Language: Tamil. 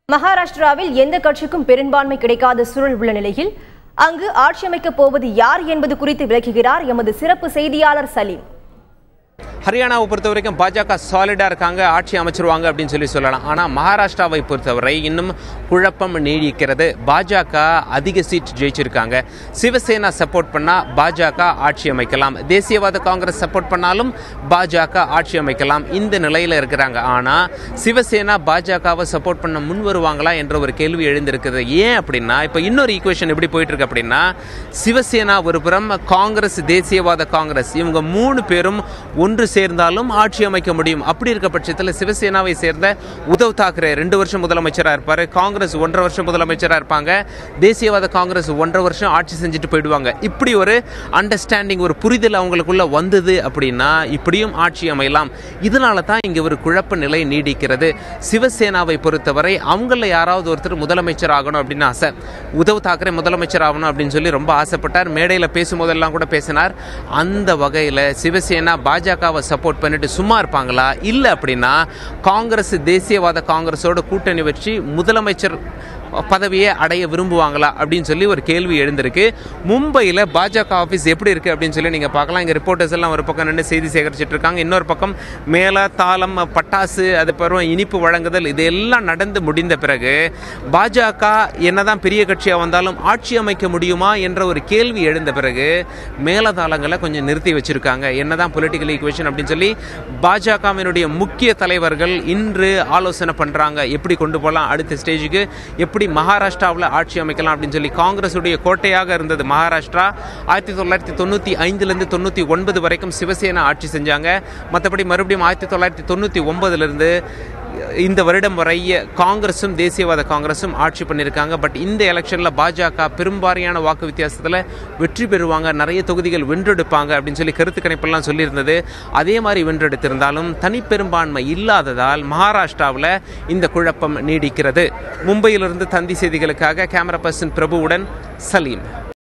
மகாராஷ்டிராவில் எந்த கட்சிக்கும் பெரும்பான்மை கிடைக்காத சூழல் உள்ள நிலையில் அங்கு ஆட்சி அமைக்கப் போவது யார் என்பது குறித்து விளக்குகிறார் எமது சிறப்பு செய்தியாளர் சலீம் ஹரியானாவை பொறுத்த வரைக்கும் பாஜக சாலிடா இருக்காங்க ஆட்சி அமைச்சிருவாங்க அப்படின்னு சொல்லி சொல்லலாம் ஆனால் மகாராஷ்டிராவை பொறுத்தவரை இன்னும் குழப்பம் நீடிக்கிறது பாஜக அதிக சீட் ஜெயிச்சிருக்காங்க சிவசேனா சப்போர்ட் பண்ணா பாஜக ஆட்சி அமைக்கலாம் தேசியவாத காங்கிரஸ் சப்போர்ட் பண்ணாலும் பாஜக ஆட்சி அமைக்கலாம் இந்த நிலையில் இருக்கிறாங்க ஆனால் சிவசேனா பாஜகவை சப்போர்ட் பண்ண முன் வருவாங்களா என்ற ஒரு கேள்வி எழுந்திருக்குது ஏன் அப்படின்னா இப்போ இன்னொரு ஈக்குவேஷன் எப்படி போயிட்டு இருக்கு அப்படின்னா சிவசேனா ஒரு புறம் காங்கிரஸ் தேசியவாத காங்கிரஸ் இவங்க மூணு பேரும் ஒன்று சேர்ந்தாலும் ஆட்சி அமைக்க முடியும் அப்படி இருக்க பட்சத்தில் சிவசேனாவை சேர்ந்த உத்தவ் தாக்கரே ரெண்டு வருஷம் முதலமைச்சராக இருப்பார் காங்கிரஸ் ஒன்றரை வருஷம் முதலமைச்சராக இருப்பாங்க தேசியவாத காங்கிரஸ் ஒன்றரை வருஷம் ஆட்சி செஞ்சுட்டு போயிடுவாங்க இப்படி ஒரு அண்டர்ஸ்டாண்டிங் ஒரு புரிதல் அவங்களுக்குள்ள வந்தது அப்படின்னா இப்படியும் ஆட்சி அமையலாம் இதனால தான் இங்கே ஒரு குழப்ப நிலை நீடிக்கிறது சிவசேனாவை பொறுத்தவரை அவங்கள யாராவது ஒருத்தர் முதலமைச்சர் ஆகணும் அப்படின்னு ஆசை உத்தவ் தாக்கரே முதலமைச்சர் ஆகணும் அப்படின்னு சொல்லி ரொம்ப ஆசைப்பட்டார் மேடையில் பேசும்போதெல்லாம் கூட பேசினார் அந்த வகையில் சிவசேனா பாஜகவை சப்போர்ட் பண்ணிட்டு சும்மா இருப்பாங்களா இல்லை அப்படின்னா காங்கிரஸ் தேசியவாத காங்கிரஸோட கூட்டணி வச்சு முதலமைச்சர் பதவியை அடைய விரும்புவாங்களா அப்படின்னு சொல்லி ஒரு கேள்வி எழுந்திருக்கு மும்பையில் பாஜக ஆஃபீஸ் எப்படி இருக்குது அப்படின்னு சொல்லி நீங்கள் பார்க்கலாம் இங்கே ரிப்போர்ட்டர்ஸ் எல்லாம் ஒரு பக்கம் நின்று செய்தி சேகரிச்சிட்டு இருக்காங்க இன்னொரு பக்கம் மேலே தாளம் பட்டாசு அது பிறகு இனிப்பு வழங்குதல் இதெல்லாம் நடந்து முடிந்த பிறகு பாஜக என்னதான் பெரிய கட்சியாக வந்தாலும் ஆட்சி அமைக்க முடியுமா என்ற ஒரு கேள்வி எழுந்த பிறகு மேலதாளங்களை கொஞ்சம் நிறுத்தி வச்சிருக்காங்க என்னதான் பொலிட்டிக்கல் ஈக்குவேஷன் அப்படின்னு சொல்லி பாஜகவினுடைய முக்கிய தலைவர்கள் இன்று ஆலோசனை பண்ணுறாங்க எப்படி கொண்டு போகலாம் அடுத்த ஸ்டேஜுக்கு எப்படி மகாராஷ்டிராவில் ஆட்சி அமைக்கலாம் அப்படின்னு சொல்லி காங்கிரஸுடைய கோட்டையாக இருந்தது மகாராஷ்டிரா ஆயிரத்தி தொள்ளாயிரத்தி தொண்ணூற்றி ஐந்துலேருந்து தொண்ணூற்றி ஒன்பது வரைக்கும் சிவசேனா ஆட்சி செஞ்சாங்க மற்றபடி மறுபடியும் ஆயிரத்தி தொள்ளாயிரத்தி தொண்ணூற்றி ஒன்பதுலேருந்து இந்த வருடம் வரை காங்கிரஸும் தேசியவாத காங்கிரஸும் ஆட்சி பண்ணியிருக்காங்க பட் இந்த எலெக்ஷனில் பாஜக பெரும்பாரியான வாக்கு வித்தியாசத்தில் வெற்றி பெறுவாங்க நிறைய தொகுதிகள் வென்றெடுப்பாங்க அப்படின்னு சொல்லி கருத்து கணிப்பெல்லாம் சொல்லியிருந்தது அதே மாதிரி வென்றெடுத்திருந்தாலும் தனிப்பெரும்பான்மை இல்லாததால் மகாராஷ்டிராவில் இந்த குழப்பம் நீடிக்கிறது மும்பையிலிருந்து தந்தி செய்திகளுக்காக கேமரா பர்சன் பிரபுவுடன் சலீம்